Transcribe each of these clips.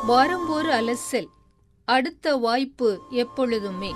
வாரம் ஒரு அலசல் அடுத்த வாய்ப்பு எப்பொழுதுமே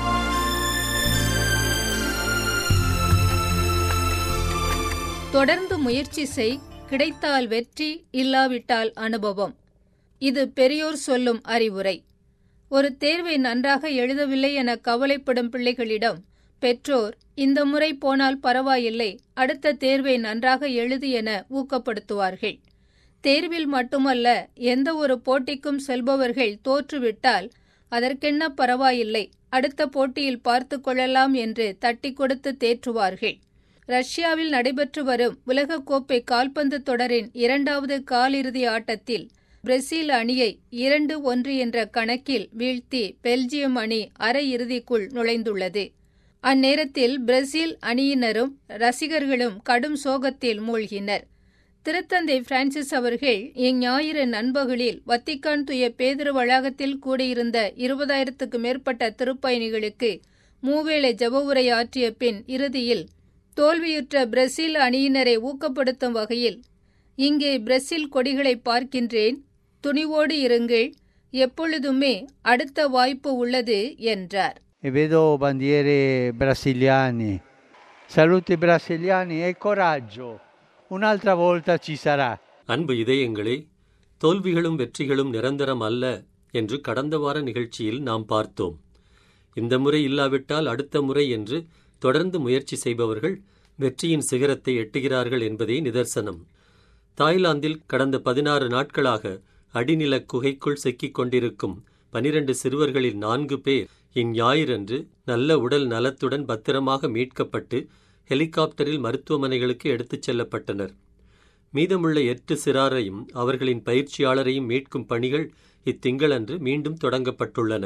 தொடர்ந்து முயற்சி செய் கிடைத்தால் வெற்றி இல்லாவிட்டால் அனுபவம் இது பெரியோர் சொல்லும் அறிவுரை ஒரு தேர்வை நன்றாக எழுதவில்லை என கவலைப்படும் பிள்ளைகளிடம் பெற்றோர் இந்த முறை போனால் பரவாயில்லை அடுத்த தேர்வை நன்றாக எழுது என ஊக்கப்படுத்துவார்கள் தேர்வில் மட்டுமல்ல எந்த ஒரு போட்டிக்கும் செல்பவர்கள் தோற்றுவிட்டால் அதற்கென்ன பரவாயில்லை அடுத்த போட்டியில் பார்த்து கொள்ளலாம் என்று தட்டி கொடுத்து தேற்றுவார்கள் ரஷ்யாவில் நடைபெற்று வரும் உலகக்கோப்பை கால்பந்து தொடரின் இரண்டாவது காலிறுதி ஆட்டத்தில் பிரேசில் அணியை இரண்டு ஒன்று என்ற கணக்கில் வீழ்த்தி பெல்ஜியம் அணி அரையிறுதிக்குள் நுழைந்துள்ளது அந்நேரத்தில் பிரேசில் அணியினரும் ரசிகர்களும் கடும் சோகத்தில் மூழ்கினர் திருத்தந்தை பிரான்சிஸ் அவர்கள் இஞ்ஞாயிறு நண்பகலில் வத்திக்கான் துய பேதுரு வளாகத்தில் கூடியிருந்த இருபதாயிரத்துக்கு மேற்பட்ட திருப்பயணிகளுக்கு மூவேளை ஜப உரை ஆற்றிய பின் இறுதியில் தோல்வியுற்ற பிரேசில் அணியினரை ஊக்கப்படுத்தும் வகையில் இங்கே பிரேசில் கொடிகளை பார்க்கின்றேன் துணிவோடு இருங்கள் எப்பொழுதுமே அடுத்த வாய்ப்பு உள்ளது என்றார் e vedo bandiere brasiliane. Saluti brasiliani e coraggio. Un'altra volta ci sarà. அன்பு இதயங்களே தோல்விகளும் வெற்றிகளும் நிரந்தரம் அல்ல என்று கடந்த வார நிகழ்ச்சியில் நாம் பார்த்தோம் இந்த முறை இல்லாவிட்டால் அடுத்த முறை என்று தொடர்ந்து முயற்சி செய்பவர்கள் வெற்றியின் சிகரத்தை எட்டுகிறார்கள் என்பதே நிதர்சனம் தாய்லாந்தில் கடந்த பதினாறு நாட்களாக அடிநில குகைக்குள் சிக்கிக் கொண்டிருக்கும் பனிரண்டு சிறுவர்களில் நான்கு பேர் இந்ஞாயிறன்று நல்ல உடல் நலத்துடன் பத்திரமாக மீட்கப்பட்டு ஹெலிகாப்டரில் மருத்துவமனைகளுக்கு எடுத்துச் செல்லப்பட்டனர் மீதமுள்ள எட்டு சிறாரையும் அவர்களின் பயிற்சியாளரையும் மீட்கும் பணிகள் இத்திங்களன்று மீண்டும் தொடங்கப்பட்டுள்ளன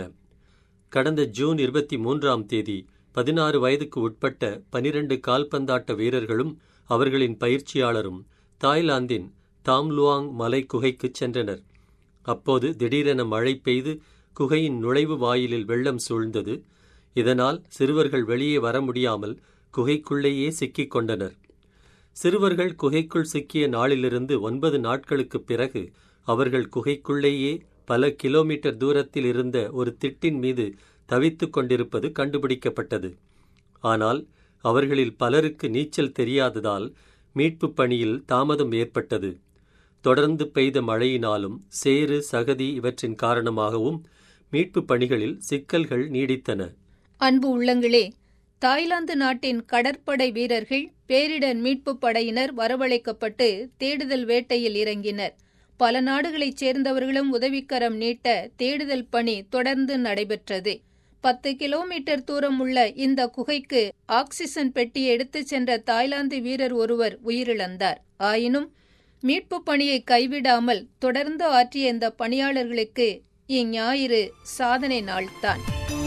கடந்த ஜூன் இருபத்தி மூன்றாம் தேதி பதினாறு வயதுக்கு உட்பட்ட பனிரண்டு கால்பந்தாட்ட வீரர்களும் அவர்களின் பயிற்சியாளரும் தாய்லாந்தின் தாம்லுவாங் மலை குகைக்குச் சென்றனர் அப்போது திடீரென மழை பெய்து குகையின் நுழைவு வாயிலில் வெள்ளம் சூழ்ந்தது இதனால் சிறுவர்கள் வெளியே வர முடியாமல் குகைக்குள்ளேயே சிக்கிக் கொண்டனர் சிறுவர்கள் குகைக்குள் சிக்கிய நாளிலிருந்து ஒன்பது நாட்களுக்குப் பிறகு அவர்கள் குகைக்குள்ளேயே பல கிலோமீட்டர் தூரத்தில் இருந்த ஒரு திட்டின் மீது தவித்துக் கொண்டிருப்பது கண்டுபிடிக்கப்பட்டது ஆனால் அவர்களில் பலருக்கு நீச்சல் தெரியாததால் மீட்புப் பணியில் தாமதம் ஏற்பட்டது தொடர்ந்து பெய்த மழையினாலும் சேறு சகதி இவற்றின் காரணமாகவும் மீட்புப் பணிகளில் சிக்கல்கள் நீடித்தன அன்பு உள்ளங்களே தாய்லாந்து நாட்டின் கடற்படை வீரர்கள் பேரிடர் மீட்புப் படையினர் வரவழைக்கப்பட்டு தேடுதல் வேட்டையில் இறங்கினர் பல நாடுகளைச் சேர்ந்தவர்களும் உதவிக்கரம் நீட்ட தேடுதல் பணி தொடர்ந்து நடைபெற்றது பத்து கிலோமீட்டர் தூரம் உள்ள இந்த குகைக்கு ஆக்சிஜன் பெட்டியை எடுத்துச் சென்ற தாய்லாந்து வீரர் ஒருவர் உயிரிழந்தார் ஆயினும் மீட்புப் பணியை கைவிடாமல் தொடர்ந்து ஆற்றிய இந்த பணியாளர்களுக்கு இஞ்ஞாயிறு சாதனை நாள்தான்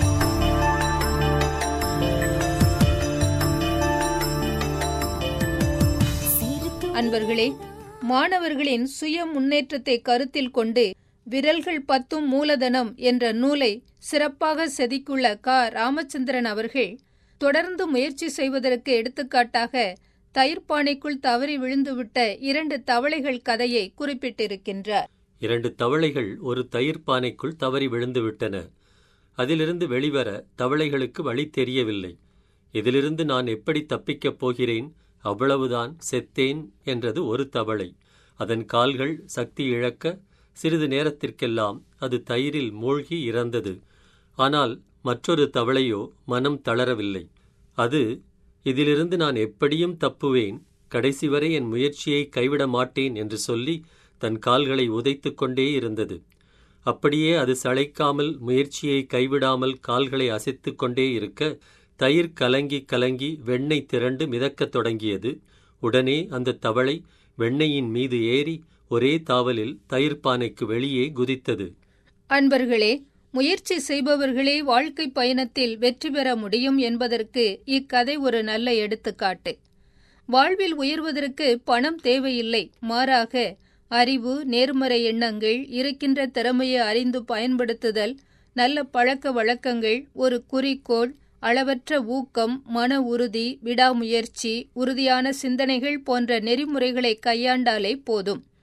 அன்பர்களே மாணவர்களின் சுய முன்னேற்றத்தை கருத்தில் கொண்டு விரல்கள் பத்தும் மூலதனம் என்ற நூலை சிறப்பாக செதுக்கியுள்ள க ராமச்சந்திரன் அவர்கள் தொடர்ந்து முயற்சி செய்வதற்கு எடுத்துக்காட்டாக தயிர்பானைக்குள் தவறி விழுந்துவிட்ட இரண்டு தவளைகள் கதையை குறிப்பிட்டிருக்கின்றார் இரண்டு தவளைகள் ஒரு தயிர் பானைக்குள் தவறி விழுந்துவிட்டன அதிலிருந்து வெளிவர தவளைகளுக்கு வழி தெரியவில்லை இதிலிருந்து நான் எப்படி தப்பிக்கப் போகிறேன் அவ்வளவுதான் செத்தேன் என்றது ஒரு தவளை அதன் கால்கள் சக்தி இழக்க சிறிது நேரத்திற்கெல்லாம் அது தயிரில் மூழ்கி இறந்தது ஆனால் மற்றொரு தவளையோ மனம் தளரவில்லை அது இதிலிருந்து நான் எப்படியும் தப்புவேன் கடைசி வரை என் முயற்சியை கைவிட மாட்டேன் என்று சொல்லி தன் கால்களை உதைத்துக் கொண்டே இருந்தது அப்படியே அது சளைக்காமல் முயற்சியை கைவிடாமல் கால்களை அசைத்துக் கொண்டே இருக்க தயிர் கலங்கி கலங்கி வெண்ணெய் திரண்டு மிதக்கத் தொடங்கியது உடனே அந்த தவளை வெண்ணெயின் மீது ஏறி ஒரே தாவலில் தயிர் பானைக்கு வெளியே குதித்தது அன்பர்களே முயற்சி செய்பவர்களே வாழ்க்கை பயணத்தில் வெற்றி பெற முடியும் என்பதற்கு இக்கதை ஒரு நல்ல எடுத்துக்காட்டு வாழ்வில் உயர்வதற்கு பணம் தேவையில்லை மாறாக அறிவு நேர்மறை எண்ணங்கள் இருக்கின்ற திறமையை அறிந்து பயன்படுத்துதல் நல்ல பழக்க வழக்கங்கள் ஒரு குறிக்கோள் அளவற்ற ஊக்கம் மன உறுதி விடாமுயற்சி உறுதியான சிந்தனைகள் போன்ற நெறிமுறைகளை கையாண்டாலே போதும்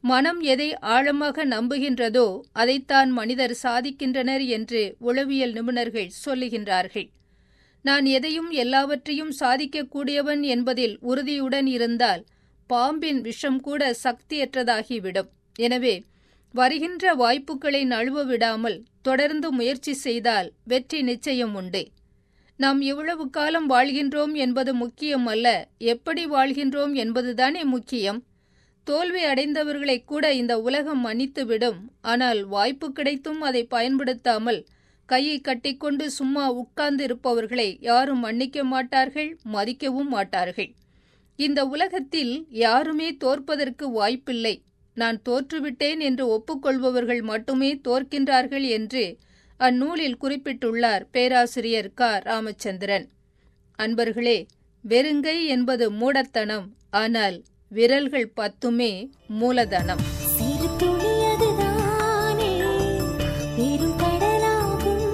மனம் எதை ஆழமாக நம்புகின்றதோ அதைத்தான் மனிதர் சாதிக்கின்றனர் என்று உளவியல் நிபுணர்கள் சொல்லுகின்றார்கள் நான் எதையும் எல்லாவற்றையும் சாதிக்கக்கூடியவன் என்பதில் உறுதியுடன் இருந்தால் பாம்பின் விஷம் கூட சக்தியற்றதாகிவிடும் எனவே வருகின்ற வாய்ப்புகளை நழுவ விடாமல் தொடர்ந்து முயற்சி செய்தால் வெற்றி நிச்சயம் உண்டு நாம் எவ்வளவு காலம் வாழ்கின்றோம் என்பது முக்கியம் அல்ல எப்படி வாழ்கின்றோம் என்பதுதானே முக்கியம் தோல்வி அடைந்தவர்களை கூட இந்த உலகம் மன்னித்துவிடும் ஆனால் வாய்ப்பு கிடைத்தும் அதை பயன்படுத்தாமல் கையை கட்டிக்கொண்டு சும்மா உட்கார்ந்து இருப்பவர்களை யாரும் மன்னிக்க மாட்டார்கள் மதிக்கவும் மாட்டார்கள் இந்த உலகத்தில் யாருமே தோற்பதற்கு வாய்ப்பில்லை நான் தோற்றுவிட்டேன் என்று ஒப்புக்கொள்பவர்கள் மட்டுமே தோற்கின்றார்கள் என்று அந்நூலில் குறிப்பிட்டுள்ளார் பேராசிரியர் க ராமச்சந்திரன் அன்பர்களே வெறுங்கை என்பது மூடத்தனம் ஆனால் விரல்கள் பத்துமே மூலதனம் சிறு துளி அதுதானே பெரும் கடலாகும்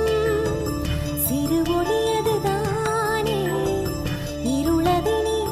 சிறு ஒளி அதுதானே இருளது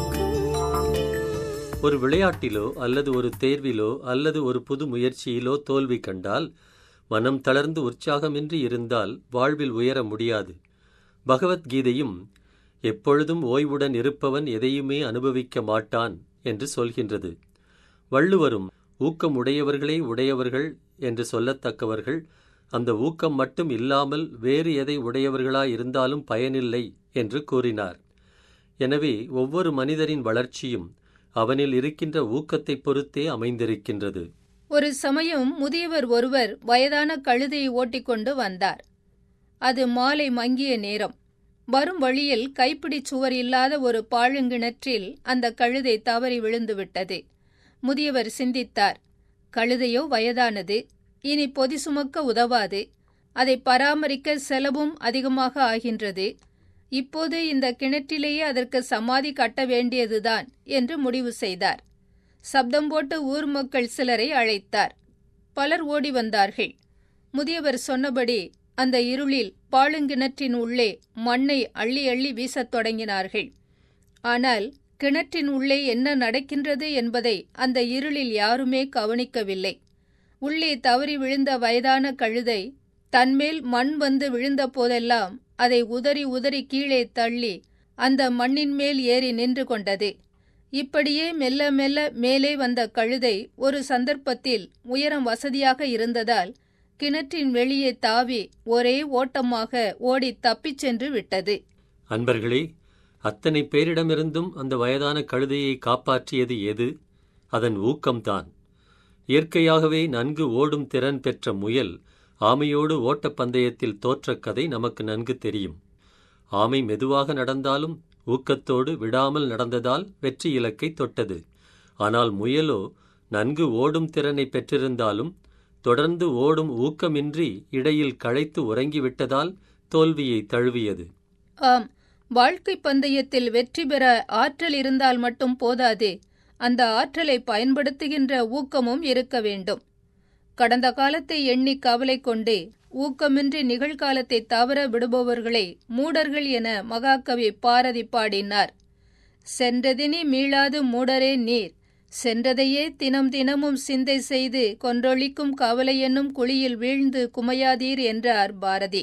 நீக்கும் ஒரு விளையாட்டிலோ அல்லது ஒரு தேர்விலோ அல்லது ஒரு புது முயற்சியிலோ தோல்வி கண்டால் மனம் தளர்ந்து உற்சாகமின்றி இருந்தால் வாழ்வில் உயர முடியாது பகவத்கீதையும் எப்பொழுதும் ஓய்வுடன் இருப்பவன் எதையுமே அனுபவிக்க மாட்டான் என்று சொல்கின்றது வள்ளுவரும் ஊக்கம் உடையவர்களே உடையவர்கள் என்று சொல்லத்தக்கவர்கள் அந்த ஊக்கம் மட்டும் இல்லாமல் வேறு எதை உடையவர்களாய் இருந்தாலும் பயனில்லை என்று கூறினார் எனவே ஒவ்வொரு மனிதரின் வளர்ச்சியும் அவனில் இருக்கின்ற ஊக்கத்தைப் பொறுத்தே அமைந்திருக்கின்றது ஒரு சமயம் முதியவர் ஒருவர் வயதான கழுதையை ஓட்டிக்கொண்டு வந்தார் அது மாலை மங்கிய நேரம் வரும் வழியில் கைப்பிடி சுவர் இல்லாத ஒரு பாழுங்கிணற்றில் அந்த கழுதை தவறி விழுந்துவிட்டது முதியவர் சிந்தித்தார் கழுதையோ வயதானது இனி பொதி சுமக்க உதவாது அதை பராமரிக்க செலவும் அதிகமாக ஆகின்றது இப்போது இந்த கிணற்றிலேயே அதற்கு சமாதி கட்ட வேண்டியதுதான் என்று முடிவு செய்தார் சப்தம் போட்டு ஊர் மக்கள் சிலரை அழைத்தார் பலர் ஓடி வந்தார்கள் முதியவர் சொன்னபடி அந்த இருளில் பாழுங்கிணற்றின் உள்ளே மண்ணை அள்ளி அள்ளி வீசத் தொடங்கினார்கள் ஆனால் கிணற்றின் உள்ளே என்ன நடக்கின்றது என்பதை அந்த இருளில் யாருமே கவனிக்கவில்லை உள்ளே தவறி விழுந்த வயதான கழுதை தன்மேல் மண் வந்து விழுந்த போதெல்லாம் அதை உதறி உதறி கீழே தள்ளி அந்த மண்ணின் மேல் ஏறி நின்று கொண்டது இப்படியே மெல்ல மெல்ல மேலே வந்த கழுதை ஒரு சந்தர்ப்பத்தில் உயரம் வசதியாக இருந்ததால் கிணற்றின் வெளியே தாவி ஒரே ஓட்டமாக ஓடி தப்பிச் சென்று விட்டது அன்பர்களே அத்தனை பேரிடமிருந்தும் அந்த வயதான கழுதையை காப்பாற்றியது எது அதன் ஊக்கம்தான் இயற்கையாகவே நன்கு ஓடும் திறன் பெற்ற முயல் ஆமையோடு ஓட்டப்பந்தயத்தில் தோற்ற கதை நமக்கு நன்கு தெரியும் ஆமை மெதுவாக நடந்தாலும் ஊக்கத்தோடு விடாமல் நடந்ததால் வெற்றி இலக்கை தொட்டது ஆனால் முயலோ நன்கு ஓடும் திறனை பெற்றிருந்தாலும் தொடர்ந்து ஓடும் ஊக்கமின்றி இடையில் களைத்து உறங்கிவிட்டதால் தோல்வியை தழுவியது ஆம் வாழ்க்கை பந்தயத்தில் வெற்றி பெற ஆற்றல் இருந்தால் மட்டும் போதாது அந்த ஆற்றலை பயன்படுத்துகின்ற ஊக்கமும் இருக்க வேண்டும் கடந்த காலத்தை எண்ணி கவலை கொண்டு ஊக்கமின்றி நிகழ்காலத்தை தவற விடுபவர்களை மூடர்கள் என மகாகவி பாரதி பாடினார் சென்றதினி மீளாது மூடரே நீர் சென்றதையே தினம் தினமும் சிந்தை செய்து கொன்றொழிக்கும் கவலை என்னும் குழியில் வீழ்ந்து குமையாதீர் என்றார் பாரதி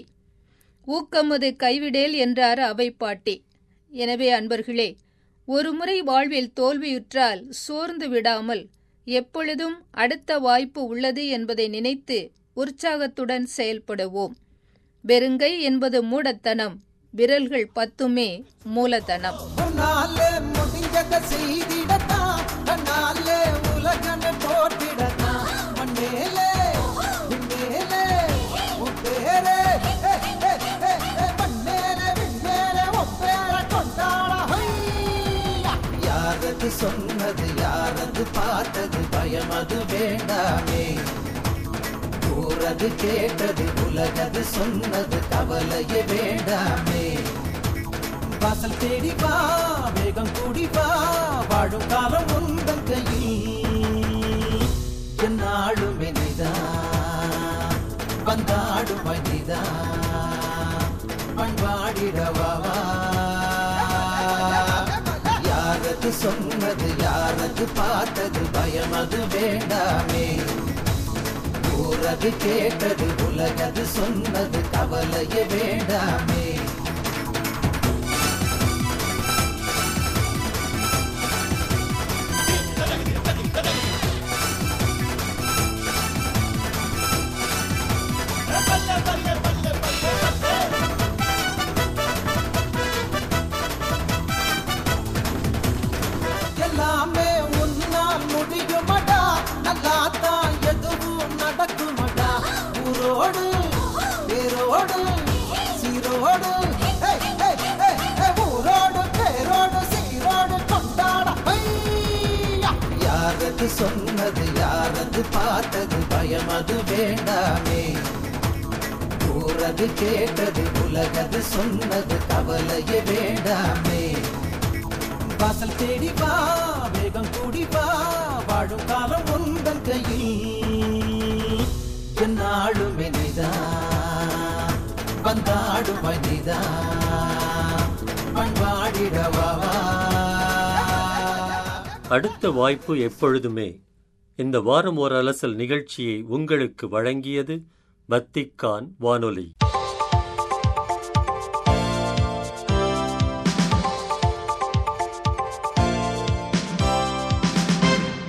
ஊக்கமது கைவிடேல் என்றார் அவை பாட்டி எனவே அன்பர்களே ஒருமுறை வாழ்வில் தோல்வியுற்றால் சோர்ந்து விடாமல் எப்பொழுதும் அடுத்த வாய்ப்பு உள்ளது என்பதை நினைத்து உற்சாகத்துடன் செயல்படுவோம் வெறுங்கை என்பது மூடத்தனம் விரல்கள் பத்துமே மூலதனம் உன்னாலே முடிஞ்சத செய்திடத்தான் தன்னாலே உலகமே போட்டிடத்தான் மண்ணேலே விண்ணேலே உன் பேரே ஹே, ஹே, ஹே, ஹே, மண்ணேலே விண்ணேலே உன் பேரை கொண்டாட ஹொய்யா. யாரது சொன்னது யாரது பார்த்தது பயம் அது வேண்டாமே கூறது கேட்டது உலகது சொன்னது கவலையே வேண்டாமே வாசல் தேடி வா வேகம் கூடி வா வாழும் காலம் உந்தன் கையில் என்னாலும் இனிதா வந்தாடும் மனிதா பண்பாடிடவா யாரது யாரது சொன்னது யாரது பார்த்தது பயம் அது வேண்டாமே ஊரது கேட்டது உலகது சொன்னது கவலையே வேண்டாமே எல்லாமே உன்னால் முடியுமடா நல்லா தான் எதுவும் நடக்குமடா ஊரோடு வேரோடு சீரோடு ஏய், ஏய், ஏய், ஏய், ஊரோடு பேரோடு சீரோடு கொண்டாட ஐயா! யாரது சொன்னது யாரது பார்த்தது பயம் அது வேண்டாமே ஊரது கேட்டது உலகது சொன்னது கவலையே வேண்டாமே வாசல் தேடி வா வேகம் கூடி வா வாழும் காலம் உந்தன் கையில் என்னாளுமே நிதான் வந்தாடுவாய் நிதான் பண்பாடிடவா அடுத்த வாய்ப்பு எப்பொழுதுமே இந்த வாரம் ஓர் அலசல் நிகழ்ச்சியை உங்களுக்கு வழங்கியது பத்திக்கான் வானொலி